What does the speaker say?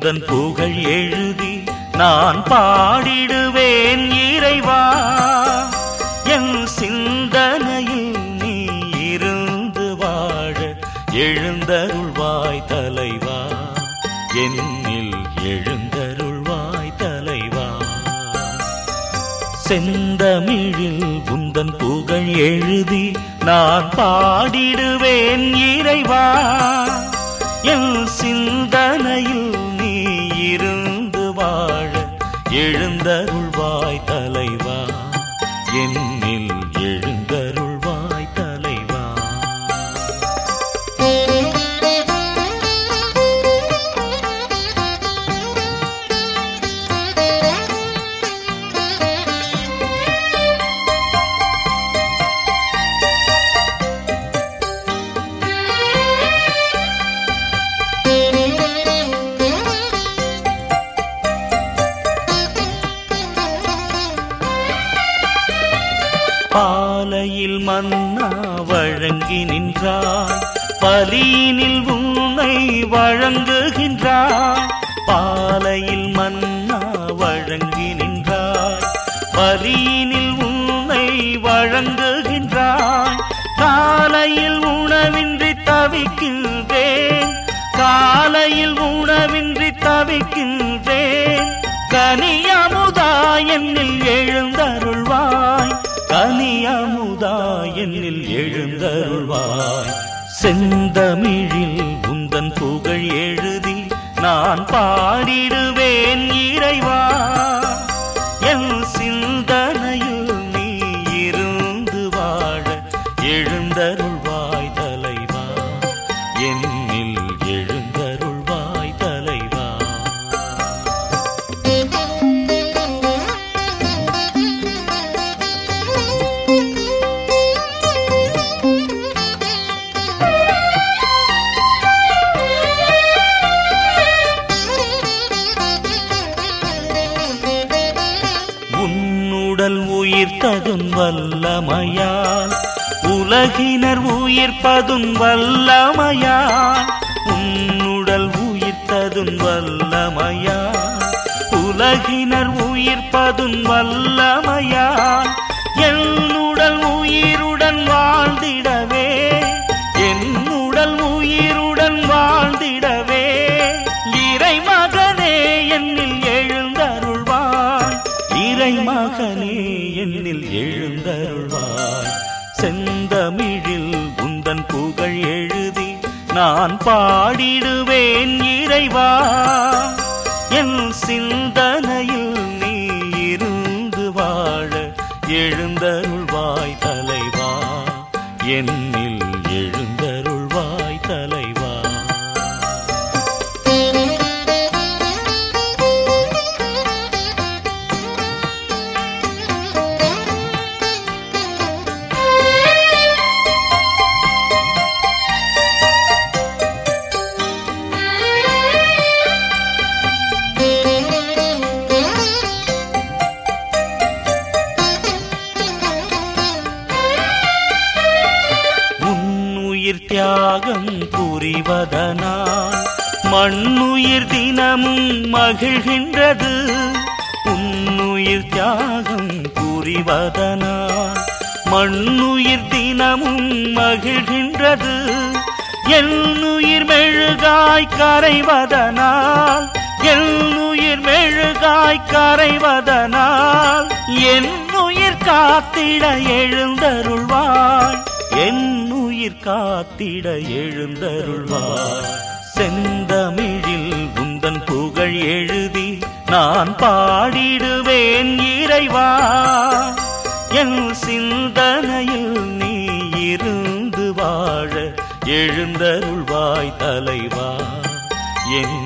உந்தன் புகழ் எழுதி நான் பாடிடுவேன் இறைவா என் சிந்தனையில் நீ இருந்து வாழ எழுந்தருள்வாய் தலைவா என்னில் எழுந்தருள்வாய் தலைவா செந்தமிழில் உந்தன் புகழ் எழுதி நான் பாடிடுவேன் இறைவா என் சிந்தனையில் நீ இருந்து வாழ எழுந்தருள்வாய் தலைவா என்னில் எழுந்தருள்வாய் தலைவா பாலையில் மன்னா வழங்கி நின்றாய் பலியினில் உன்னை வழங்குகின்றாய் பாலையில் மன்னா வழங்கி நின்றாய் பலியினில் உன்னை வழங்குகின்றாய் காலையில் உணவின்றி தவிக்கின்றேன் காலையில் உணவின்றி தவிக்கின்றேன் கனியமுதா என்னில் எழுந்தருள்வாய் கனியமுதா என்னில் எழுந்தருள்வாய் செந்தமிழில் உந்தன் புகழ் எழுதி நான் பாடிடுவேன் இறைவா என் சிந்தனையில் நீ இருந்து வாழ எழுந்தருள்வாய் தலைவா என்னில் எழுந்தருள்வாய் தலைவா உன்னுடல் உயிர்த்ததும் வல்லமையால் உலகினர் உயிர்ப்பதும் வல்லமையால் உன்னுடல் உயிர்த்ததும் வல்லமையால் உலகினர் உயிர்ப்பதும் வல்லமையால் என்னுடல் உயிருடன் வாழ்ந்திடவே என்னுடல் உயிருடன் வாழ்ந்திடவே இறை மகனே என்னில் எழுந்தருள்வாய் இறை மகனே என்னில் எழுந்தருள்வாய் செந்தமிழில் உந்தன் புகழ் எழுதி நான் பாடிடுவேன் இறைவா என் சிந்தனையில் நீ இருந்து வாழ எழுந்தருள்வாய் தலைவா என்னில் எழுந்தருள்வாய் தலைவா உன்னுயிர் தியாகம் புரிவதனால் மண்ணுயிர் தினமும் மகிழ்கின்றது உன்னுயிர் தியாகம் புரிவதனால் மண்ணுயிர் தினமும் மகிழ்கின்றது என்னுயிர் மெழுகாய் கரைவதனால் என்னுயிர் மெழுகாய் கரைவதனால் என் உயிர் காத்திட எழுந்தருள்வாய் என் உயிர் காத்திட எழுந்தருள்வாய் செந்தமிழில் உந்தன் புகழ் எழுதி நான் பாடிடுவேன் இறைவா என் சிந்தனையில் நீ இருந்து வாழ எழுந்தருள்வாய் தலைவா என்